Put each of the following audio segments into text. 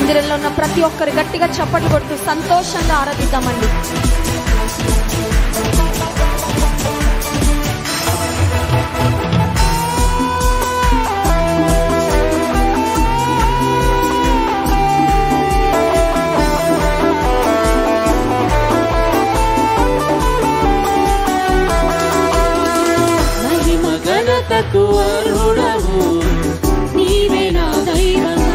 మందిరంలో ఉన్న ప్రతి ఒక్కరు గట్టిగా చప్పట్లు కొడుతూ సంతోషంగా ఆరాధిద్దామండి మహిమ ఘనతకు అర్హుడవు నీవే నా దైవమా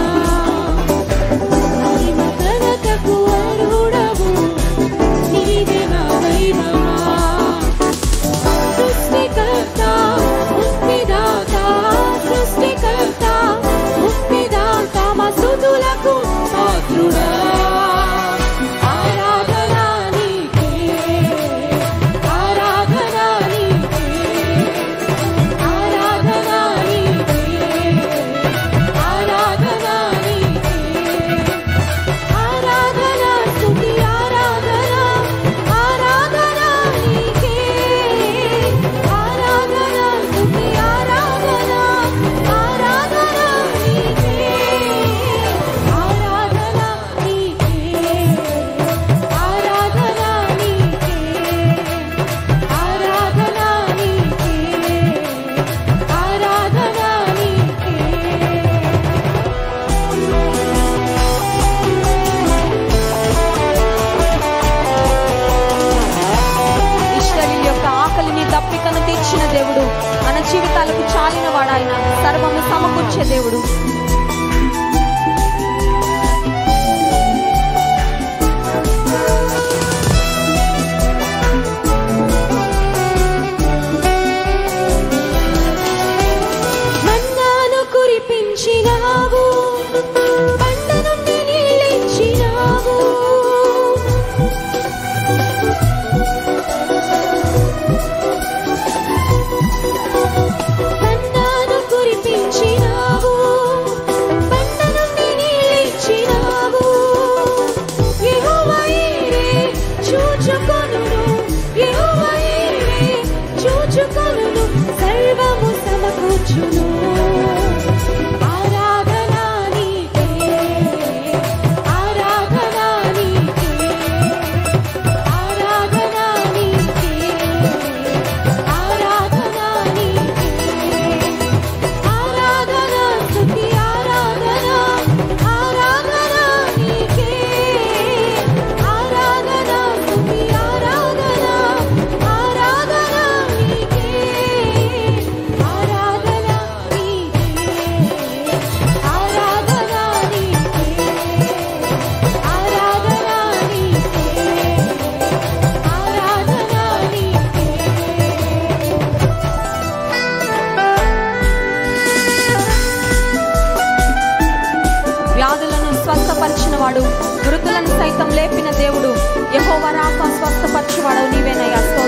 మహిమ ఘనతకు అర్హుడవు నీవే నా దైవమా సృష్టికర్త ముక్తిదాత సృష్టికర్త ముక్తిదాత మా స్తుతులకు పాత్రుడా ఆరాధన నీకే ఆరాధన నీకే ఆరాధన నీకే ఆరాధన నీకే ఆరాధన స్తుతి ఆరాధన ఆరాధన నీకే ఆరాధన స్తుతి ఆరాధన ఆరాధన నీకే ఆరాధన నీకే ఆరాధన నీకే ఆరాధన నీకే ఆరాధన నీకే ఇస్రాయేల్ యొక్క ఆకలిని దప్పికను తీర్చిన దేవుడు మన జీవితాలకు చాలిన వాడాయన సర్వము సమకూర్చే దేవుడు మన్నాను కురిపించినావు పంట నుండి నీళ్ళిచ్చినావు మన్నాను కురిపించినావు పంట నుండి నీళ్ళిచ్చినావు యెహోవా ఈరే చూచుకొనును యెహోవా ఈరే చూచుకొనును సర్వము సమకూర్చును ఆరాధన నీకే ఆరాధన నీకే ఆరాధన నీకే ఆరాధన నీకే ఆరాధన స్తుతి ఆరాధన ఆరాధన నీకే ఆరాధన స్తుతి ఆరాధన ఆరాధన నీకే ఆరాధన నీకే ఆరాధన నీకే ఆరాధన నీకే ఆరాధన నీకే వ్యాధులను స్వస్థపరిచిన వాడు మృతులను సైతం లేపిన దేవుడు యహోవరాక స్వస్థపరచువాడు నీవేనయ్యా స్తోత్రం